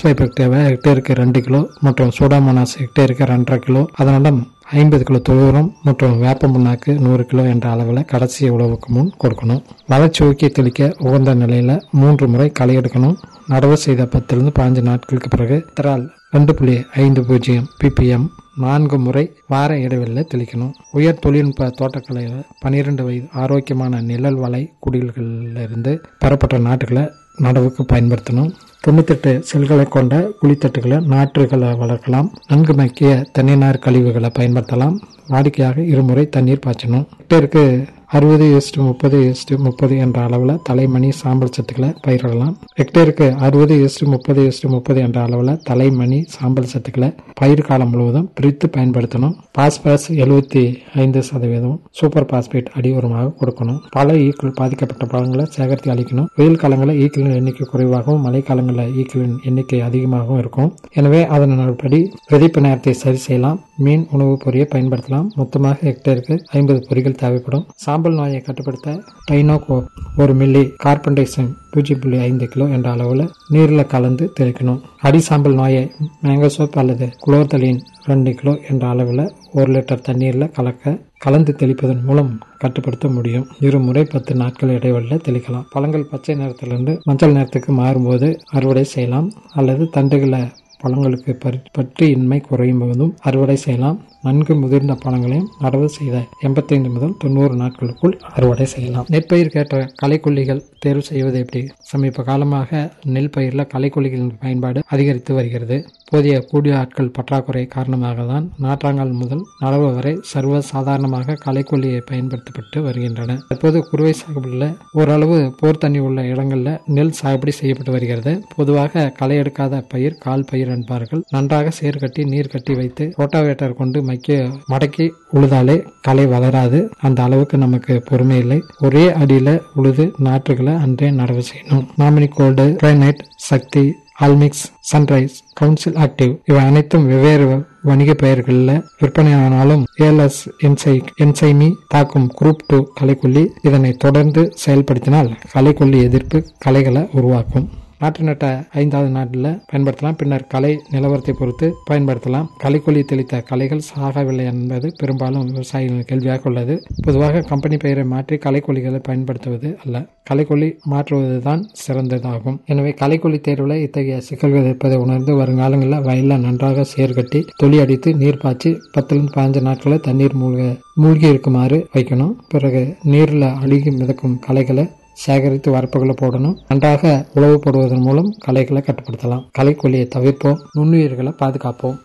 அஸ்பைபெக்டேவை ஹெக்டேருக்கு ரெண்டு கிலோ மற்றும் சூடாமோனாஸ் ஹெக்டேருக்கு ரெண்டரை கிலோ அதனுடன் ஐம்பது கிலோ தொழுவுரம் மற்றும் வேப்ப புண்ணாக்கு நூறு கிலோ என்ற அளவில் கடைசி உழவுக்கு முன் கொடுக்கணும் வளர்ச்சி ஊக்கி தெளிக்க உகந்த நிலையில மூன்று முறை களை எடுக்கணும் நடவு செய்த பத்திலிருந்து பாஞ்சு நாட்களுக்கு பிறகு திரால் ரெண்டு புள்ளி ஐந்து பூஜ்ஜியம் பிபிஎம் நான்கு முறை வார இடைவெளியில் தெளிக்கணும் உயர் தொழில்நுட்ப தோட்டக்கலையில் பனிரெண்டு வயது ஆரோக்கியமான நிழல் வலை குடில்களிலிருந்து பெறப்பட்ட நாட்டுகளை நடவுக்கு பயன்படுத்தணும் தொண்ணூத்தெட்டு செல்களை கொண்ட குழித்தட்டுகளை நாற்றுகளை வளர்க்கலாம் நன்கு மக்கிய தென்னை கழிவுகளை பயன்படுத்தலாம் வாடிக்கையாக இருமுறை தண்ணீர் பாய்ச்சணும் ஹெக்டேருக்கு அறுபது எஸ்டு முப்பது எஸ்டு முப்பது என்ற அளவில் தலைமணி சாம்பல் சத்துக்களை பயிரிடலாம் ஹெக்டேருக்கு அறுபது எஸ்டு முப்பது எஸ்டு முப்பது என்ற அளவில் தலைமணி சாம்பல் சத்துக்களை பயிர் காலம் முழுவதும் பிரித்து பயன்படுத்தணும் பாஸ்பரஸ் எழுபத்தி ஐந்து சதவீதம் சூப்பர் பாஸ்பேட் அடி உரமாக கொடுக்கணும் பல ஈக்கள் பாதிக்கப்பட்ட பழங்களை சேகரித்து அளிக்கணும் வெயில் காலங்களில் ஈக்களின் எண்ணிக்கை குறைவாகவும் மழைக்காலங்களில் ஈக்களின் எண்ணிக்கை அதிகமாகவும் இருக்கும் எனவே அதன்படி விதைப்பு நேரத்தை சரி செய்யலாம் மீன் உணவுப் பொறியை பயன்படுத்தலாம் மொத்தமாக ஹெக்டேருக்கு ஐம்பது பொறிகள் தேவைப்படும் சாம்பல் நோயை கட்டுப்படுத்த டைனோகோ ஒரு மில்லி கார்பன்டைசம் பூஜ்ஜியம் புள்ளி ஐந்து கிலோ என்ற அளவில் நீரில் கலந்து தெளிக்கணும் அடி சாம்பல் நோயை மேங்கோசோப் அல்லது குளோர்தலின் ரெண்டு கிலோ என்ற அளவில் ஒரு லிட்டர் தண்ணீரில் கலக்க கலந்து தெளிப்பதன் மூலம் கட்டுப்படுத்த முடியும் இருமுறை பத்து நாட்கள் இடைவெளியில் தெளிக்கலாம் பழங்கள் பச்சை நிறத்திலிருந்து மஞ்சள் நிறத்துக்கு மாறும்போது அறுவடை செய்யலாம் அல்லது தண்டுகளை பழங்களுக்கு பற்றி இன்மை குறையும் போதும் அறுவடை செய்யலாம் நன்கு முதிர்ந்த பழங்களையும் நடவு செய்த எண்பத்தைந்து முதல் தொண்ணூறு நாட்களுக்குள் அறுவடை செய்யலாம் நெற்பயிர்க்கேற்ற களைக்கொல்லிகள் தேர்வு செய்வது எப்படி சமீப காலமாக நெல் பயிரில் களைக்கொல்லிகளின் பயன்பாடு அதிகரித்து வருகிறது போதிய கூடிய ஆட்கள் பற்றாக்குறை காரணமாக தான் நாற்றாங்கால் முதல் நடவு வரை சர்வ சாதாரணமாக களைக்கொல்லியை பயன்படுத்தப்பட்டு வருகின்றன தற்போது குறுவை சாகுபடியில் ஓரளவு போர் தண்ணி உள்ள இடங்களில் நெல் சாகுபடி செய்யப்பட்டு வருகிறது பொதுவாக களை எடுக்காத பயிர் கால் பயிர் என்பார்கள் நன்றாக சேர் கட்டி நீர் கட்டி வைத்து ரோட்டாவேட்டர் கொண்டு மைக்க மடக்கி உழுதாலே களை வளராது அந்த அளவுக்கு நமக்கு பொறுமை இல்லை ஒரே அடியில உழுது நாற்றுகளை அன்றே நடவு செய்யணும் nominee gold granite Sakthi allmix sunrise council active இவை அனைத்தும் வெவ்வேறு வணிக பெயர்களில் விற்பனையானாலும் ஏஎல்எஸ் என்சை என்சைமி தாக்கும் குரூப் டூ கலைக்கொல்லி இதனை தொடர்ந்து செயல்படுத்தினால் கலைக்கொல்லி எதிர்ப்பு கலைகளை உருவாக்கும் நாற்று நட்ட ஐந்தாவது நாட்டில் பயன்படுத்தலாம் பின்னர் கலை நிலவரத்தை பொறுத்து பயன்படுத்தலாம் களைக்கொல்லி தெளித்த கலைகள் சாகவில்லை என்பது பெரும்பாலும் விவசாயிகளின் கேள்வியாக உள்ளது பொதுவாக கம்பெனி பெயரை மாற்றி களைக்கொல்லிகளை பயன்படுத்துவது அல்ல களைக்கொல்லி மாற்றுவதுதான் சிறந்ததாகும் எனவே களைக்கொல்லி தேர்வில் இத்தகைய சிக்கல்கள் இருப்பதை உணர்ந்து வருங்காலங்களில் வயலில் நன்றாக சேர்கட்டி தொலி அடித்து நீர் பாய்ச்சி பத்திலிருந்து பதினஞ்சு நாட்களை தண்ணீர் மூழ்க மூழ்கி இருக்குமாறு வைக்கணும் பிறகு நீரில் அழுகி மிதக்கும் களைகளை சேகரித்து வரப்புகளை போடணும் நன்றாக உழவு போடுவதன் மூலம் களைகளை கட்டுப்படுத்தலாம் களைக்கொல்லியை தவிர்ப்போம் நுண்ணுயிர்களை பாதுகாப்போம்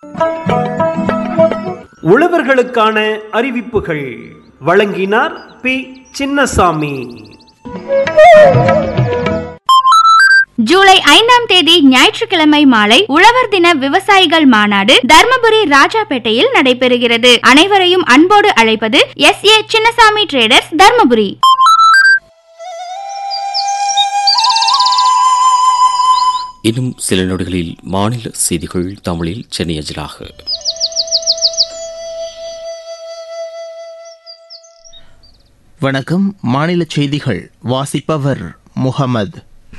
உழவர்களுக்கான அறிவிப்புகள் வழங்கினார் பி சின்னசாமி ஜூலை ஐந்தாம் தேதி ஞாயிற்றுக்கிழமை மாலை உழவர் தின விவசாயிகள் மாநாடு தர்மபுரி ராஜாபேட்டையில் நடைபெறுகிறது அனைவரையும் அன்போடு அழைப்பது S A Chinnasamy traders Dharmapuri இன்னும் சில நொடிகளில் மாநில செய்திகள் தமிழில் சென்னை அஞ்சலாக வணக்கம் மாநில செய்திகள் வாசிப்பவர் முகமது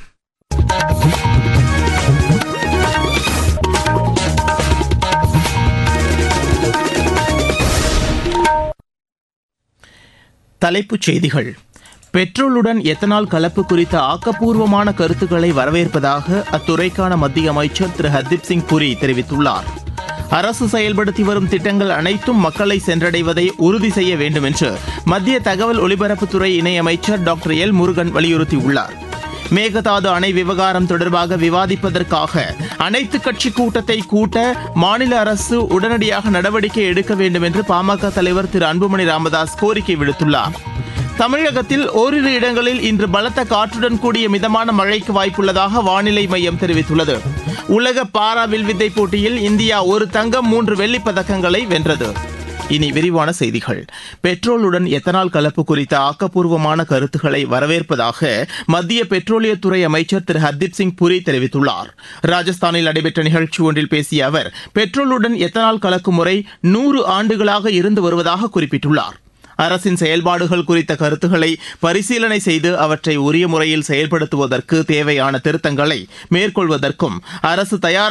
தலைப்புச் செய்திகள் பெட்ரோலுடன் எத்தனால் கலப்பு குறித்த ஆக்கப்பூர்வமான கருத்துக்களை வரவேற்பதாக அத்துறைக்கான மத்திய அமைச்சர் திரு ஹர்தீப் சிங் புரி தெரிவித்துள்ளார் அரசு செயல்படுத்தி வரும் திட்டங்கள் அனைத்தும் மக்களை சென்றடைவதை உறுதி செய்ய வேண்டும் என்று மத்திய தகவல் ஒலிபரப்புத்துறை இணையமைச்சர் டாக்டர் எல் முருகன் வலியுறுத்தியுள்ளார் மேகதாது அணை விவகாரம் தொடர்பாக விவாதிப்பதற்காக அனைத்து கட்சி கூட்டத்தை கூட்ட மாநில அரசு உடனடியாக நடவடிக்கை எடுக்க வேண்டும் என்று பாமக தலைவர் திரு அன்புமணி ராமதாஸ் கோரிக்கை விடுத்துள்ளார் தமிழகத்தில் ஓரிரு இடங்களில் இன்று பலத்த காற்றுடன் கூடிய மிதமான மழைக்கு வாய்ப்புள்ளதாக வானிலை மையம் தெரிவித்துள்ளது உலக பாரா வில்வித்தை போட்டியில் இந்தியா ஒரு தங்கம் மூன்று வெள்ளிப் பதக்கங்களை வென்றது இனி விரிவான செய்திகள் பெட்ரோலுடன் எத்தனால் கலப்பு குறித்த ஆக்கப்பூர்வமான கருத்துக்களை வரவேற்பதாக மத்திய பெட்ரோலியத்துறை அமைச்சர் திரு ஹர்தீப் சிங் புரி தெரிவித்துள்ளார் ராஜஸ்தானில் நடைபெற்ற நிகழ்ச்சி ஒன்றில் பேசிய அவர் பெட்ரோலுடன் எத்தனால் கலக்கும் முறை நூறு ஆண்டுகளாக இருந்து வருவதாக குறிப்பிட்டுள்ளார் அரசின் செயல்பாடுகள் குறித்த கருத்துக்களை பரிசீலனை செய்து அவற்றை உரிய முறையில் செயல்படுத்துவதற்கு தேவையான திருத்தங்களை மேற்கொள்வதற்கும் அரசு தயாராக